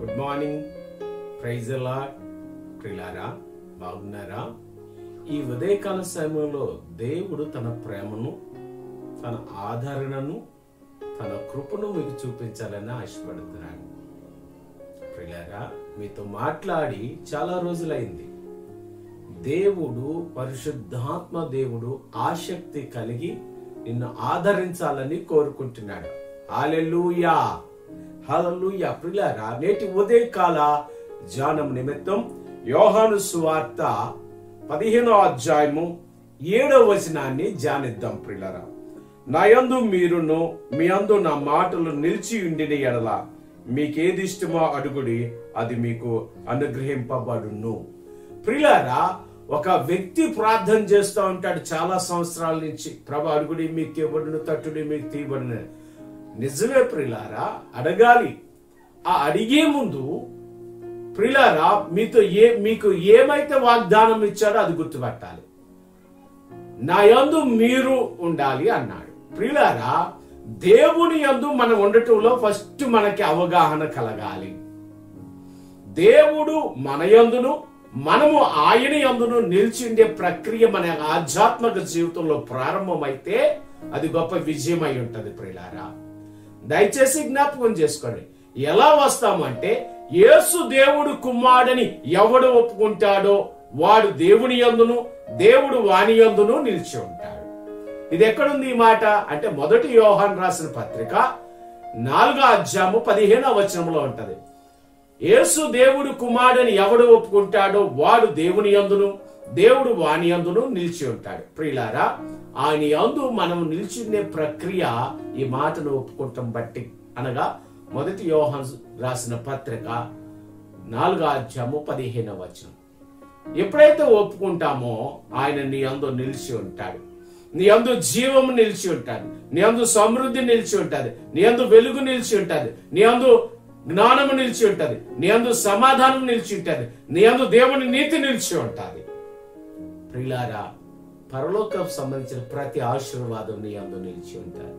good morning praise అలా ప్రిలారా బాగున్నారా ఈ ఉదయకాల సమయంలో దేవుడు తన ప్రేమను తన ఆదరణను తన కృపను మీకు చూపించాలని ఆశపడుతున్నాడు ప్రిలారా మీతో మాట్లాడి చాలా రోజులైంది దేవుడు పరిశుద్ధాత్మ దేవుడు ఆసక్తి కలిగి నిన్ను ఆదరించాలని కోరుకుంటున్నాడు హాలెలూయా హల్లెలూయా ప్రిలారా నేటి ఉదయకాల ధ్యానం నిమిత్తం యోహాను సువార్త పదిహేనో అధ్యాయము ఏడో వచనాన్ని ధ్యానిద్దాం ప్రిలరా నాయందు మీరును మీ అందు నా మాటలు నిలిచి ఉండిన ఎడల మీకేది ఇష్టమో అడుగుడి అది మీకు అనుగ్రహింపబడును ప్రిలారా ఒక వ్యక్తి ప్రార్థన చేస్తూ ఉంటాడు చాలా సంవత్సరాల నుంచి ప్రభు అడుగుడి మీకు ఇవ్వడును తట్టుడి మీకు తీయబడును నిజమే ప్రిలారా అడగాలి ఆ అడిగే ముందు ప్రిలారా మీతో ఏ మీకు ఏమైతే వాగ్దానం ఇచ్చాడో అది గుర్తుపట్టాలి నా యందు మీరు ఉండాలి అన్నాడు ప్రిలారా దేవుని యందు మనం ఉండటంలో ఫస్ట్ మనకి అవగాహన కలగాలి దేవుడు మన యందును మనము ఆయన యందును నిలిచి ఉండే ప్రక్రియ మన ఆధ్యాత్మిక జీవితంలో ప్రారంభమైతే అది గొప్ప విజయం అయి ఉంటది ప్రిలారా దయచేసి జ్ఞాపకం చేసుకోండి ఎలా వస్తామంటే యేసు దేవుడు కుమారుడని ఎవడు ఒప్పుకుంటాడో వాడు దేవుని యందును దేవుడు వాని యందును నిలిచి ఉంటాడు ఇది ఎక్కడుంది ఈ మాట అంటే మొదటి యోహాన్ రాసిన పత్రిక నాలుగో అధ్యాయము పదిహేనవ వచనంలో ఉంటది యేసు దేవుడు కుమారుడని ఎవడు ఒప్పుకుంటాడో వాడు దేవుని యందును దేవుడు వాని యందును నిలిచి ఉంటాడు ప్రియులారా ఆయన యందు మనం నిలిచిండే ప్రక్రియ ఈ మాటను ఒప్పుకుంటాం బట్టి అనగా మొదటి యోహాన్ రాసిన పత్రిక నాలుగో అధ్యాయము పదిహేనవ వచనం ఎప్పుడైతే ఒప్పుకుంటామో ఆయన నీ అందు నిలిచి ఉంటాడు నీ అందు జీవము నిలిచి ఉంటాడు నీ అందు సమృద్ధి నిలిచి ఉంటుంది నీ అందు వెలుగు నిలిచి ఉంటుంది నీ అందు జ్ఞానము నిలిచి ఉంటుంది నీ అందు సమాధానం నిలిచి ఉంటుంది నీ అందు దేవుని నీతి నిలిచి ఉంటుంది ప్రిలారా పరలోకం సంబంధించిన ప్రతి ఆశీర్వాదం నీ అందు నిలిచి ఉంటుంది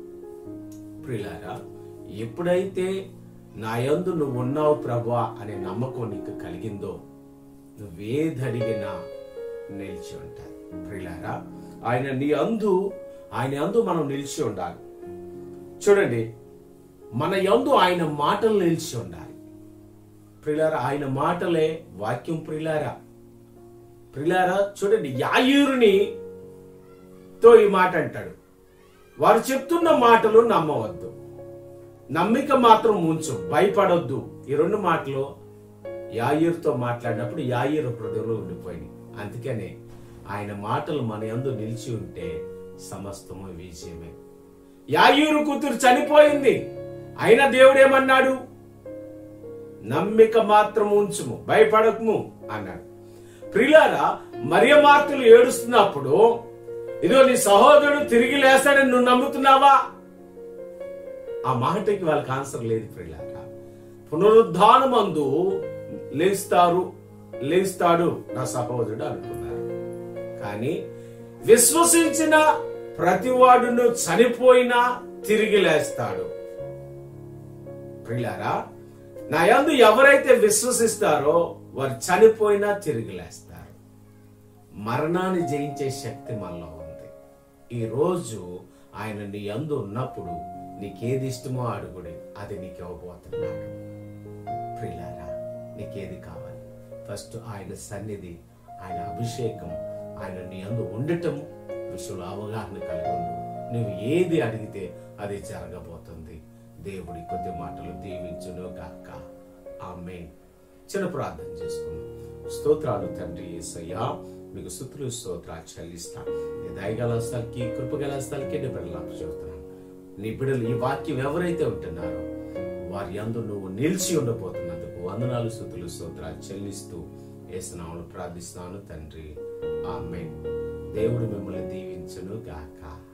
ప్రిలారా ఎప్పుడైతే నా యందు నువ్వు ఉన్నావు ప్రభా అనే నమ్మకం నీకు కలిగిందో నువ్వేది అడిగినా నిలిచి ఉంటాయి ప్రిలారా ఆయన నీ అందు ఆయన అందు మనం నిలిచి ఉండాలి చూడండి మన యందు ఆయన మాటలు నిలిచి ఉండాలి ప్రిలారా ఆయన మాటలే వాక్యం ప్రిలారా ప్రిలారా చూడండి యాయూరుని తో ఈ మాట అంటాడు వారు చెప్తున్న మాటలు నమ్మవద్దు నమ్మిక మాత్రం ఉంచు భయపడొద్దు ఈ రెండు మాటలు యాయూరుతో మాట్లాడినప్పుడు యాయూరు హృదయంలో ఉండిపోయింది అందుకనే ఆయన మాటలు మన యందు నిలిచి ఉంటే సమస్తము విజయమే యాయూరు కూతురు చనిపోయింది అయినా దేవుడు ఏమన్నాడు నమ్మిక మాత్రం ఉంచుము భయపడకము అన్నాడు ప్రిలారా మరియమార్తలు ఏడుస్తున్నప్పుడు ఇదో నీ సహోదరుడు తిరిగి లేస్తాడని నువ్వు నమ్ముతున్నావా ఆ మాటకి వాళ్ళకి ఆన్సర్ లేదు ప్రిలారా పునరుద్ధానమందు లేస్తారు లేస్తాడు నా సహోదరుడు అనుకున్నారు కానీ విశ్వసించిన ప్రతివాడును చనిపోయినా తిరిగి లేస్తాడు ప్రిలారా నా యందు ఎవరైతే విశ్వసిస్తారో వారు చనిపోయినా తిరిగి లేస్తారు మరణాన్ని జయించే శక్తి మనలో ఉంది ఈ రోజు ఆయన నీ యందు ఉన్నప్పుడు నీకేది ఇష్టమో అడుగుడి అది నీకు ఇవ్వబోతున్నాడు ప్రిలారా నీకేది కావాలి ఫస్ట్ ఆయన సన్నిధి ఆయన అభిషేకం ఆయన నీ అందు ఉండటం విషయంలో అవగాహన కలిగి ఉండు నువ్వు ఏది అడిగితే అది జరగబోతుంది దేవుడి కొద్ది మాటలు దీవించును గాక ఆమె చిన్న ప్రార్థన చేసుకున్నాం స్తోత్రాలు తండ్రి యేసయ్యా మీకు స్థుతులు స్తోత్రాలు చెల్లిస్తా నీ దయగల స్థలకి కృపగల స్థలకి నీ బిడ్డలకు చెబుతున్నాను నీ బిడ్డలు ఈ వాక్యం ఎవరైతే ఉంటున్నారో వారి అందు నువ్వు నిలిచి ఉండబోతున్నందుకు వందనాలు స్థుతులు స్తోత్రాలు చెల్లిస్తూ ఏసునామలు ప్రార్థిస్తాను తండ్రి ఆమె దేవుడు మిమ్మల్ని దీవించును గాక